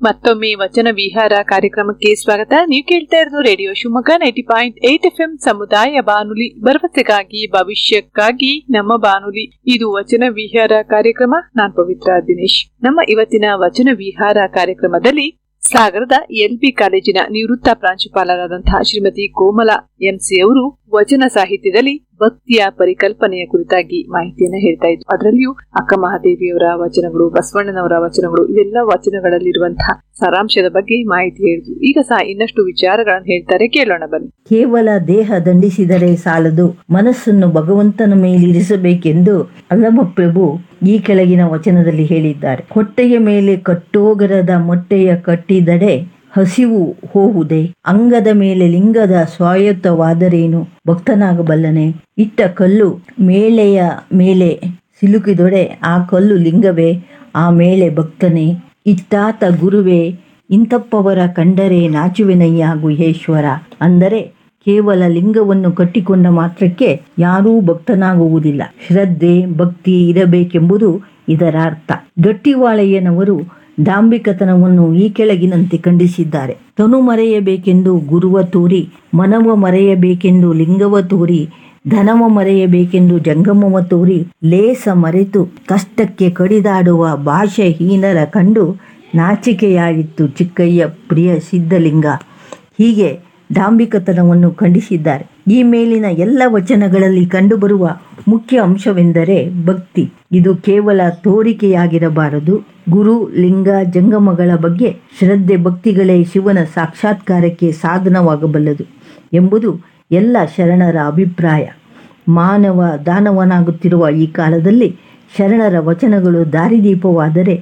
ಮತ್ತೊಮ್ಮೆ ವಚನ ವಿಹಾರ ಕಾರ್ಯಕ್ರಮಕ್ಕೆ ಸ್ವಾಗತ ನೀವು ಕೇಳ್ತಾ ಇರೋದು radio Shivamogga ninety point eight F M ಸಮುದಾಯ ಬಾನುಲಿ ಭರವಸೆಗಾಗಿ ಭವಿಷ್ಯಕ್ಕಾಗಿ ನಮ್ಮ ಬಾನುಲಿ ಇದು ವಚನ ವಿಹಾರ ಕಾರ್ಯಕ್ರಮ ನಾನ್ ಪವಿತ್ರ ದಿನೇಶ್ ನಮ್ಮ ಇವತ್ತಿನ ವಚನ ವಿಹಾರ ಕಾರ್ಯಕ್ರಮದಲ್ಲಿ ಸಾಗರದ ಎಲ್ಬಿ ಕಾಲೇಜಿನ ನಿವೃತ್ತ ಪ್ರಾಂಶುಪಾಲರಾದಂತಹ ಶ್ರೀಮತಿ ಕೋಮಲಾ ಎಂಸಿ ಅವರು ವಚನ ಸಾಹಿತ್ಯದಲ್ಲಿ ಭಕ್ತಿಯ ಪರಿಕಲ್ಪನೆಯ ಕುರಿತಾಗಿ ಮಾಹಿತಿಯನ್ನ ಹೇಳ್ತಾ ಇದ್ರು ಅದರಲ್ಲಿಯೂ ಅಕ್ಕ ಮಹಾದೇವಿಯವರ ವಚನಗಳು ಬಸವಣ್ಣನವರ ವಚನಗಳು ಇವೆಲ್ಲ ವಚನಗಳಲ್ಲಿರುವಂತಹ ಸಾರಾಂಶದ ಬಗ್ಗೆ ಮಾಹಿತಿ ಹೇಳಿದ್ರು ಈಗ ಸಹ ಇನ್ನಷ್ಟು ವಿಚಾರಗಳನ್ನು ಹೇಳ್ತಾರೆ ಕೇಳೋಣ ಬನ್ನಿ ಕೇವಲ ದೇಹ ದಂಡಿಸಿದರೆ ಸಾಲದು ಮನಸ್ಸನ್ನು ಭಗವಂತನ ಮೇಲಿರಿಸಬೇಕೆಂದು ಅಲ್ಲಮಪ್ರಭು ಈ ಕೆಳಗಿನ ವಚನದಲ್ಲಿ ಹೇಳಿದ್ದಾರೆ ಹೊಟ್ಟೆಯ ಮೇಲೆ ಕಟ್ಟೋಗರದ ಮೊಟ್ಟೆಯ ಕಟ್ಟಿದಡೆ ಹಸಿವು ಹೋವುದೇ ಅಂಗದ ಮೇಲೆ ಲಿಂಗದ ಸ್ವಾಯತ್ತವಾದರೇನು ಭಕ್ತನಾಗಬಲ್ಲನೆ ಇಟ್ಟ ಕಲ್ಲು ಮೇಳೆಯ ಮೇಲೆ ಸಿಲುಕಿದೊಡೆ ಆ ಕಲ್ಲು ಲಿಂಗವೇ ಆ ಮೇಳೆ ಭಕ್ತನೇ ಇತ್ತಾತ ಗುರುವೇ ಇಂಥಪ್ಪವರ ಕಂಡರೆ ನಾಚುವೆನಯ್ಯ ಗುಹೇಶ್ವರ ಅಂದರೆ ಕೇವಲ ಲಿಂಗವನ್ನು ಕಟ್ಟಿಕೊಂಡ ಮಾತ್ರಕ್ಕೆ ಯಾರೂ ಭಕ್ತನಾಗುವುದಿಲ್ಲ ಶ್ರದ್ಧೆ ಭಕ್ತಿ ಇರಬೇಕೆಂಬುದು ಇದರ ಅರ್ಥ ಗಟ್ಟಿವಾಳೆಯನವರು ಡಾಂಬಿಕತನವನ್ನು ಈ ಕೆಳಗಿನಂತೆ ಖಂಡಿಸಿದ್ದಾರೆ ತನು ಮರೆಯಬೇಕೆಂದು ಗುರುವ ತೋರಿ ಮನವ ಮರೆಯಬೇಕೆಂದು ಲಿಂಗವ ತೋರಿ ಧನವ ಮರೆಯಬೇಕೆಂದು ಜಂಗಮವ ತೋರಿ ಲೇಸ ಮರೆತು ಕಷ್ಟಕ್ಕೆ ಕಡಿದಾಡುವ ಭಾಷೆಹೀನರ ಕಂಡು ನಾಚಿಕೆಯಾಗಿತ್ತು ಚಿಕ್ಕಯ್ಯ ಪ್ರಿಯ ಸಿದ್ಧಲಿಂಗ ಹೀಗೆ ಡಾಂಬಿಕತನವನ್ನು ಖಂಡಿಸಿದ್ದಾರೆ ಈ ಮೇಲಿನ ಎಲ್ಲ ವಚನಗಳಲ್ಲಿ ಕಂಡುಬರುವ ಮುಖ್ಯ ಅಂಶವೆಂದರೆ ಭಕ್ತಿ ಇದು ಕೇವಲ ತೋರಿಕೆಯಾಗಿರಬಾರದು ಗುರು ಲಿಂಗ ಜಂಗಮಗಳ ಬಗ್ಗೆ ಶ್ರದ್ಧೆ ಭಕ್ತಿಗಳೇ ಶಿವನ ಸಾಕ್ಷಾತ್ಕಾರಕ್ಕೆ ಸಾಧನವಾಗಬಲ್ಲದು ಎಂಬುದು ಎಲ್ಲ ಶರಣರ ಅಭಿಪ್ರಾಯ ಮಾನವ ದಾನವನಾಗುತ್ತಿರುವ ಈ ಕಾಲದಲ್ಲಿ ಶರಣರ ವಚನಗಳು ದಾರಿದೀಪವಾದರೆ